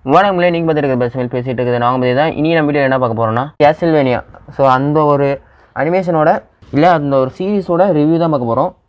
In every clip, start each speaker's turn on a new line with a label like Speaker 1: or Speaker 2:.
Speaker 1: வணக்கங்களே நீங்கள் பார்த்துருக்க பஸ் மேல் பேசிகிட்டு இருக்குது நாங்கள் பற்றி தான் இனி நம்ம வீடியோ என்ன பார்க்க போகிறோம்னா கேசல்வேனியா ஸோ அந்த ஒரு அனிமேஷனோட இல்லை அந்த ஒரு சீரிஸோட ரிவ்யூ தான் பார்க்க போகிறோம்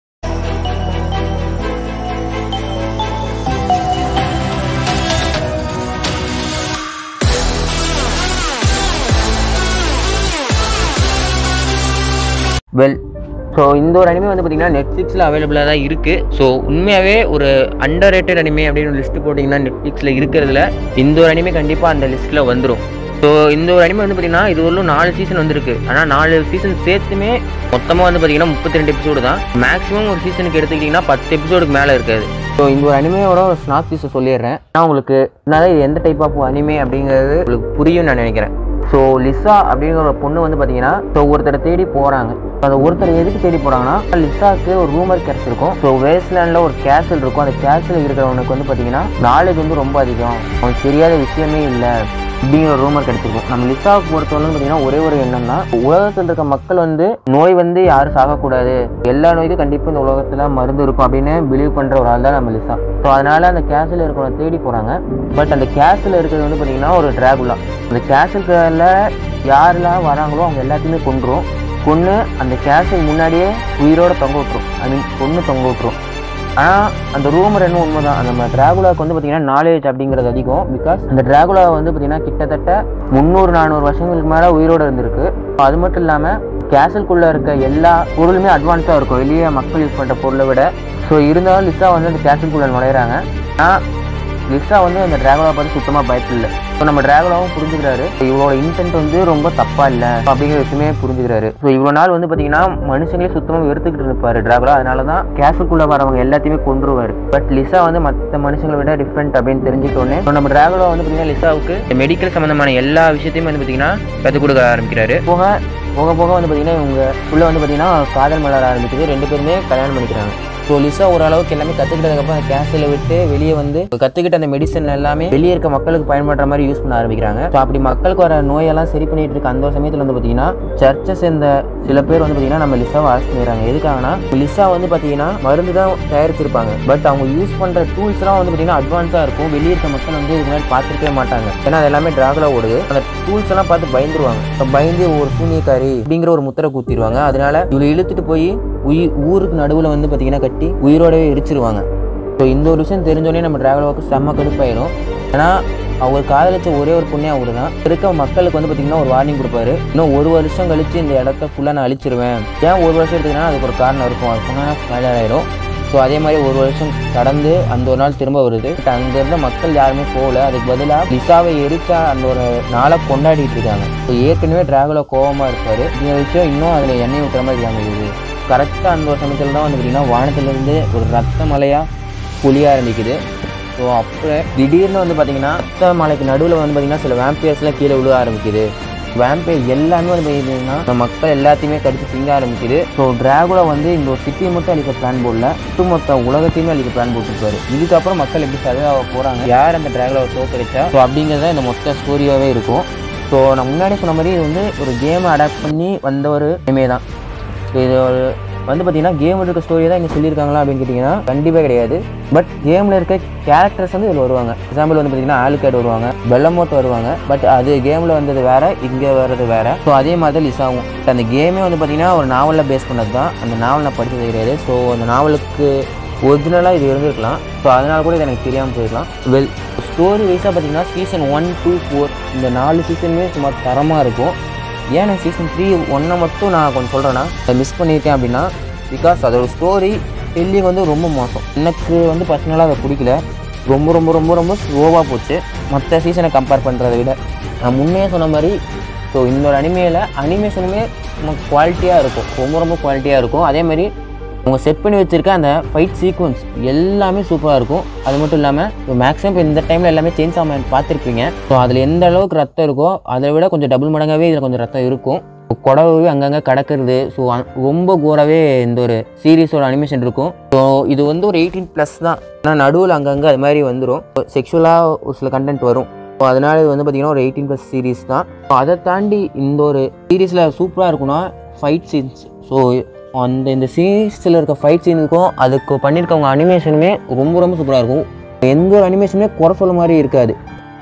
Speaker 1: வெல் ஸோ இந்த ஒரு அனிமே வந்து பார்த்தீங்கன்னா நெட்ஃப்ளிக்ஸில் அவைலபிளாக தான் இருக்குது ஸோ உண்மையாகவே ஒரு அண்டர் ரேட்டட் அனிமே அப்படின்னு லிஸ்ட்டு போட்டிங்கன்னா நெட்ஃப்ளிக்ஸில் இருக்கிறதுல இந்த ஒரு அனிமே கண்டிப்பாக அந்த லிஸ்ட்டில் வந்துடும் ஸோ இந்த ஒரு அனிமே வந்து பார்த்தீங்கன்னா இது வரலும் நாலு சீசன் வந்திருக்கு ஆனால் நாலு சீசன் சேர்த்துமே மொத்தமாக வந்து பார்த்தீங்கன்னா முப்பத்தி ரெண்டு எபிசோடு தான் மேக்ஸிமம் ஒரு சீசனுக்கு எடுத்துக்கிட்டிங்கன்னா பத்து எபிசோடுக்கு மேலே இருக்காது ஸோ இந்த ஒரு அனிமையோட ஒரு ஸ்னாப் பீஸை சொல்லிடுறேன் நான் உங்களுக்கு என்னதான் இது எந்த டைப் ஆஃப் அனிமே அப்படிங்கிறது உங்களுக்கு புரியும் நான் நினைக்கிறேன் ஸோ லிசா அப்படிங்கிற ஒரு பொண்ணு வந்து பார்த்தீங்கன்னா ஸோ ஒருத்தரை தேடி போகிறாங்க அந்த ஒருத்தர் எதுக்கு தேடி போகிறாங்கன்னா லிசாக்கு ஒரு ரூமர் கிடச்சிருக்கும் ஸோ வேஸ்ட்லேண்டில் ஒரு கேசல் இருக்கும் அந்த கேசல் இருக்கிறவனுக்கு வந்து பார்த்தீங்கன்னா நாலேஜ் வந்து ரொம்ப அதிகம் அவனுக்கு தெரியாத விஷயமே இல்லை அப்படிங்கிற ஒரு ரூமர் கிடைச்சிருக்கும் நம்ம லிசாவுக்கு பொறுத்தவரை பார்த்தீங்கன்னா ஒரே ஒரு எண்ணம் தான் உலகத்தில் இருக்க மக்கள் வந்து நோய் வந்து யாரும் சாகக்கூடாது எல்லா நோய்க்கும் கண்டிப்பாக இந்த உலகத்தில் மருந்து இருக்கும் அப்படின்னு பிலீவ் பண்ணுற ஒரு ஆள் தான் நம்ம லிசா ஸோ அதனால அந்த கேஸில் இருக்கிறவங்க தேடி போகிறாங்க பட் அந்த கேஸில் இருக்கிறது வந்து பார்த்தீங்கன்னா ஒரு டிராகுலா அந்த கேஸுக்குள்ள யாரெல்லாம் வராங்களோ அவங்க எல்லாத்தையுமே கொண்டுரும் கொன்று அந்த கேஸுக்கு முன்னாடியே உயிரோட தொங்க விட்டுரும் ஐ மீன் கொன்று தொங்க விட்டுரும் ஆனால் அந்த ரூமர் என்ன உண்மை தான் நம்ம டிராகுலாவுக்கு வந்து பார்த்தீங்கன்னா நாலேஜ் அப்படிங்கிறது அதிகம் பிகாஸ் அந்த டிராகுலா வந்து பார்த்தீங்கன்னா கிட்டத்தட்ட முந்நூறு நானூறு வருஷங்களுக்கு மேலே உயிரோடு இருந்திருக்கு அது மட்டும் இல்லாமல் கேசல்குள்ளே இருக்க எல்லா பொருளுமே அட்வான்ஸாக இருக்கும் வெளியே மக்கள் யூஸ் பண்ணுற பொருளை விட ஸோ இருந்தாலும் லிசா வந்து அந்த கேசல்குள்ளே நுழையிறாங்க ஆனால் லிசா வந்து அந்த டிராகுலா பார்த்து சுத்தமாக பயப்படல ஸோ நம்ம டிராகுலாவும் புரிஞ்சுக்கிறாரு இவரோட இன்டென்ட் வந்து ரொம்ப தப்பா இல்லை அப்படிங்கிற விஷயமே புரிஞ்சுக்கிறாரு ஸோ இவ்வளோ நாள் வந்து பார்த்தீங்கன்னா மனுஷங்களே சுத்தமாக வெறுத்துக்கிட்டு இருப்பாரு டிராகுலா அதனால தான் கேஸுக்குள்ளே வரவங்க எல்லாத்தையுமே கொண்டுருவாரு பட் லிசா வந்து மற்ற மனுஷங்களை விட டிஃப்ரெண்ட் அப்படின்னு தெரிஞ்சுக்கிட்டோன்னே ஸோ நம்ம டிராகுலா வந்து பார்த்தீங்கன்னா லிசாவுக்கு மெடிக்கல் சம்மந்தமான எல்லா விஷயத்தையும் வந்து பார்த்தீங்கன்னா கற்றுக் கொடுக்க ஆரம்பிக்கிறாரு போக போக போக வந்து பார்த்தீங்கன்னா இவங்க உள்ள வந்து பார்த்தீங்கன்னா காதல் மலர ஆரம்பிக்குது ரெண்டு பேருமே கல்யாணம் பண்ணிக்கிறாங்க ஸோ லிசா ஓரளவுக்கு எல்லாமே கற்றுக்கிட்டதுக்கப்புறம் அந்த கேஸில் விட்டு வெளியே வந்து கற்றுக்கிட்ட அந்த மெடிசன் எல்லாமே வெளியே இருக்க மக்களுக்கு பயன்படுற மாதிரி யூஸ் பண்ண ஆரம்பிக்கிறாங்க ஸோ அப்படி மக்களுக்கு வர நோயெல்லாம் சரி பண்ணிட்டு இருக்க அந்த ஒரு சமயத்தில் வந்து பார்த்தீங்கன்னா சர்ச்சை சேர்ந்த சில பேர் வந்து பார்த்தீங்கன்னா நம்ம லிசாவை அரெஸ்ட் பண்ணிடுறாங்க எதுக்காகனா லிசா வந்து பார்த்தீங்கன்னா மருந்து தான் தயாரிச்சிருப்பாங்க பட் அவங்க யூஸ் பண்ணுற டூல்ஸ்லாம் வந்து பார்த்தீங்கன்னா அட்வான்ஸாக இருக்கும் வெளியே இருக்க மக்கள் வந்து இதுக்கு முன்னாடி பார்த்துருக்கவே மாட்டாங்க ஏன்னா அது எல்லாமே டிராகுலா ஓடுது அந்த டூல்ஸ் எல்லாம் பார்த்து பயந்துருவாங்க So பயந்து ஒரு சூனியக்காரி அப்படிங்கிற ஒரு முத்திரை குத்திடுவாங்க அதனால இவளை இழுத்துட்டு போய் உயிர் ஊருக்கு நடுவில் வந்து பார்த்தீங்கன்னா கட்டி உயிரோடவே எரிச்சிருவாங்க ஸோ இந்த ஒரு விஷயம் தெரிஞ்சோடனே நம்ம டிராகுலாவுக்கு செம்ம கடுப்பாயிடும் ஏன்னா அவர் காதலிச்ச ஒரே ஒரு புண்ணியம் அவரு தான் இருக்க மக்களுக்கு வந்து பார்த்தீங்கன்னா ஒரு வார்னிங் கொடுப்பாரு இன்னும் ஒரு வருஷம் கழிச்சு இந்த இடத்த ஃபுல்லாக நான் அழிச்சிருவேன் ஏன் ஒரு வருஷம் எடுத்துக்கினா அதுக்கு ஒரு காரணம் இருக்கும் அது சொன்னால் ஸ்மைலர் ஆயிடும் ஸோ அதே மாதிரி ஒரு வருஷம் கடந்து அந்த ஒரு நாள் திரும்ப வருது பட் அங்க இருந்த மக்கள் யாருமே போகல அதுக்கு பதிலாக லிசாவை எரிச்சா அந்த ஒரு நாளை கொண்டாடிட்டு இருக்காங்க ஸோ ஏற்கனவே டிராகுலா கோவமாக இருப்பாரு இந்த விஷயம் இன்னும் அதில் எண்ணெய் ஊற்றுற மாதிரி அமையுது கரெக்டாக அந்த ஒரு சமயத்தில் தான் வந்து பார்த்தீங்கன்னா வானத்திலிருந்து ஒரு ரத்த மலையாக பொழிய ஆரம்பிக்குது ஸோ அப்போ திடீர்னு வந்து பார்த்தீங்கன்னா ரத்த மலைக்கு நடுவில் வந்து பார்த்தீங்கன்னா சில வேம்பியர்ஸ்லாம் கீழே விழுக ஆரம்பிக்குது வேம்பையர் எல்லாமே வந்து பார்த்தீங்கன்னா இந்த மக்கள் எல்லாத்தையுமே கடிச்சு திங்க ஆரம்பிக்குது ஸோ டிராகுலா வந்து இந்த ஒரு சிட்டியை மட்டும் அழிக்க பிளான் போடல ஒட்டுமொத்த உலகத்தையுமே அழிக்க பிளான் போட்டுருப்பாரு இதுக்கப்புறம் மக்கள் எப்படி சர்வாக போகிறாங்க யார் அந்த டிராகுலாவை தோக்கடிச்சா ஸோ அப்படிங்கிறத இந்த மொத்த ஸ்டோரியாகவே இருக்கும் ஸோ நான் முன்னாடி சொன்ன மாதிரி இது வந்து ஒரு கேமை அடாப்ட் பண்ணி வந்த ஒரு இமே தான் இது ஒரு வந்து பார்த்தீங்கன்னா கேமில் இருக்க ஸ்டோரி தான் இங்கே சொல்லியிருக்காங்களா அப்படின்னு கேட்டிங்கன்னா கண்டிப்பாக கிடையாது பட் கேமில் இருக்க கேரக்டர்ஸ் வந்து இதில் வருவாங்க எக்ஸாம்பிள் வந்து பார்த்தீங்கன்னா ஆலுகேட் வருவாங்க பெல்லமோட் வருவாங்க பட் அது கேமில் வந்தது வேற இங்கே வர்றது வேற ஸோ அதே மாதிரி லிசாவும் அந்த கேமே வந்து பார்த்தீங்கன்னா ஒரு நாவலில் பேஸ் பண்ணது தான் அந்த நாவல் நான் படித்தது கிடையாது ஸோ அந்த நாவலுக்கு ஒரிஜினலாக இது இருந்திருக்கலாம் ஸோ அதனால கூட இது எனக்கு தெரியாமல் போயிருக்கலாம் வெல் ஸ்டோரி வைஸாக பார்த்தீங்கன்னா சீசன் ஒன் டூ ஃபோர் இந்த நாலு சீசனுமே சும்மா தரமாக இருக்கும் ஏன் நான் சீசன் த்ரீ ஒன்றை மட்டும் நான் கொஞ்சம் சொல்கிறேன்னா அதை மிஸ் பண்ணியிருக்கேன் அப்படின்னா பிகாஸ் அதோட ஸ்டோரி டெல்லிங் வந்து ரொம்ப மோசம் எனக்கு வந்து பர்சனலாக அதை பிடிக்கல ரொம்ப ரொம்ப ரொம்ப ரொம்ப ஸ்லோவாக போச்சு மற்ற சீசனை கம்பேர் பண்ணுறதை விட நான் முன்னே சொன்ன மாதிரி ஸோ இந்த ஒரு அனிமையில் அனிமேஷனுமே குவாலிட்டியாக இருக்கும் ரொம்ப ரொம்ப குவாலிட்டியாக இருக்கும் அதே மாதிரி அவங்க செட் பண்ணி வச்சிருக்க அந்த ஃபைட் சீக்வன்ஸ் எல்லாமே சூப்பராக இருக்கும் அது மட்டும் இல்லாமல் மேக்ஸிமம் இப்போ இந்த டைமில் எல்லாமே சேஞ்ச் ஆகாம பார்த்துருப்பீங்க ஸோ அதில் எந்த அளவுக்கு ரத்தம் இருக்கோ அதை விட கொஞ்சம் டபுள் மடங்காகவே இதில் கொஞ்சம் ரத்தம் இருக்கும் குடவு அங்கங்கே கடக்கிறது ஸோ ரொம்ப கோராவே இந்த ஒரு சீரீஸோட அனிமேஷன் இருக்கும் ஸோ இது வந்து ஒரு எயிட்டீன் ப்ளஸ் தான் ஆனால் நடுவில் அங்கங்கே அது மாதிரி வந்துடும் செக்ஷுவலாக ஒரு சில கண்டென்ட் வரும் ஸோ அதனால் இது வந்து பார்த்திங்கன்னா ஒரு எயிட்டீன் ப்ளஸ் சீரீஸ் தான் ஸோ அதை தாண்டி இந்த ஒரு சீரீஸில் சூப்பராக இருக்குன்னா ஃபைட் சீன்ஸ் ஸோ அந்த இந்த சீரீஸில் இருக்க ஃபைட் சீனுக்கும் அதுக்கு பண்ணியிருக்கவங்க அனிமேஷனுமே ரொம்ப ரொம்ப சூப்பராக இருக்கும் எந்த ஒரு அனிமேஷனுமே குறை சொல்ல மாதிரி இருக்காது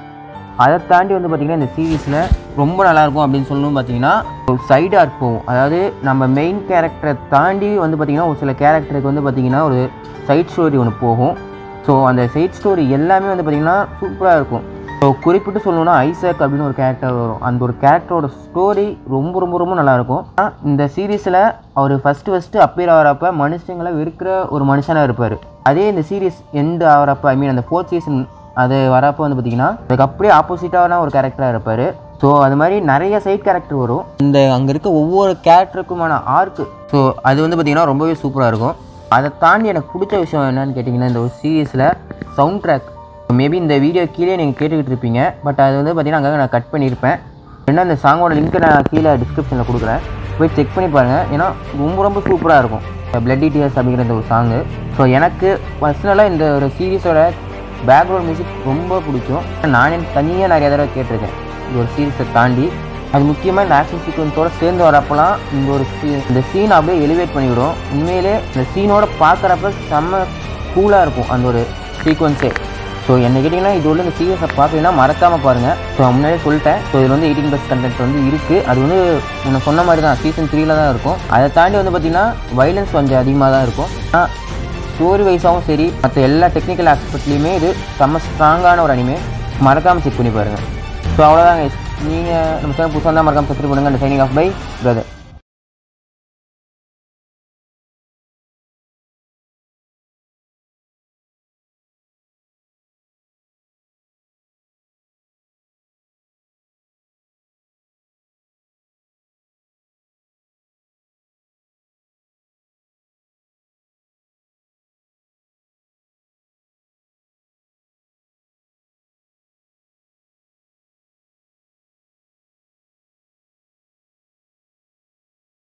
Speaker 1: அதை தாண்டி வந்து பார்த்திங்கன்னா இந்த சீரீஸில் ரொம்ப நல்லாயிருக்கும் அப்படின்னு சொல்லணும் பார்த்தீங்கன்னா ஒரு சைடு ஆர்க் போகும் அதாவது நம்ம மெயின் கேரக்டரை தாண்டி வந்து பார்த்திங்கன்னா ஒரு சில கேரக்டருக்கு வந்து பார்த்திங்கன்னா ஒரு சைட் ஸ்டோரி ஒன்று போகும் ஸோ அந்த சைட் ஸ்டோரி எல்லாமே வந்து பார்த்திங்கன்னா சூப்பராக இருக்கும் ஸோ குறிப்பிட்டு சொல்லணும்னா ஐசக் அப்படின்னு ஒரு கேரக்டர் வரும் அந்த ஒரு கேரக்டரோட ஸ்டோரி ரொம்ப ரொம்ப ரொம்ப நல்லாயிருக்கும் இந்த சீரீஸில் அவர் ஃபஸ்ட்டு ஃபஸ்ட்டு அப்பியர் ஆகிறப்ப மனுஷங்களை வெறுக்கிற ஒரு மனுஷனாக இருப்பார் அதே இந்த சீரீஸ் எண்டு ஆகிறப்ப ஐ மீன் அந்த ஃபோர்த் சீசன் அது வரப்போ வந்து பார்த்திங்கன்னா அதுக்கு அப்படியே ஆப்போசிட்டான ஒரு கேரக்டராக இருப்பார் ஸோ அது மாதிரி நிறைய சைட் கேரக்டர் வரும் இந்த அங்கே இருக்க ஒவ்வொரு கேரக்டருக்குமான ஆர்க்கு ஸோ அது வந்து பார்த்திங்கன்னா ரொம்பவே சூப்பராக இருக்கும் அதை தாண்டி எனக்கு பிடிச்ச விஷயம் என்னன்னு கேட்டிங்கன்னா இந்த ஒரு சீரீஸில் சவுண்ட் ட்ராக் மேபி இந்த வீடியோ கீழே நீங்கள் கேட்டுக்கிட்டு இருப்பீங்க பட் அது வந்து பார்த்திங்கன்னா அங்கே நான் கட் பண்ணியிருப்பேன் ஏன்னா இந்த சாங்கோட லிங்க்கை நான் கீழே டிஸ்கிரிப்ஷனில் கொடுக்குறேன் போய் செக் பண்ணி பாருங்கள் ஏன்னா ரொம்ப ரொம்ப சூப்பராக இருக்கும் பிளட்டி டியர்ஸ் அப்படிங்கிற இந்த ஒரு சாங்கு ஸோ எனக்கு பர்சனலாக இந்த ஒரு சீரீஸோட பேக்ரவுண்ட் மியூசிக் ரொம்ப பிடிக்கும் நானே தனியாக நிறைய தடவை கேட்டிருக்கேன் இந்த ஒரு சீரீஸை தாண்டி அது முக்கியமாக இந்த ஆக்ஷன் சீக்வன்ஸோட சேர்ந்து வரப்போலாம் இந்த ஒரு சீ- இந்த சீன் அப்படியே எலிவேட் பண்ணிவிடும் உண்மையிலே இந்த சீனோட பார்க்குறப்ப செம்ம கூலாக இருக்கும் அந்த ஒரு சீக்வன்ஸே ஸோ என்ன கேட்டிங்கன்னா இது உள்ள இந்த சீரியஸை பார்த்தீங்கன்னா மறக்காமல் பாருங்கள் ஸோ முன்னாடியே சொல்லிட்டேன் ஸோ இது வந்து எயிட்டீன் ப்ளஸ் கண்டென்ட் வந்து இருக்குது அது வந்து உன்னை சொன்ன மாதிரி தான் சீசன் த்ரீல தான் இருக்கும் அதை தாண்டி வந்து பார்த்திங்கன்னா வைலன்ஸ் கொஞ்சம் அதிகமாக தான் இருக்கும் ஆனால் ஸ்டோரி வைஸாகவும் சரி மற்ற எல்லா டெக்னிக்கல் ஆஸ்பெக்ட்லேயுமே இது செம்ம ஸ்ட்ராங்கான ஒரு அனிமே மறக்காமல் செக் பண்ணி பாருங்கள் ஸோ அவ்வளோதாங்க நீங்கள் நம்ம சேனல் புதுசாக தான் மறக்காமல் சப்ஸ்கிரைப் பண்ணுங்கள் அந்த சைனிங் ஆஃப் பை பிரதர்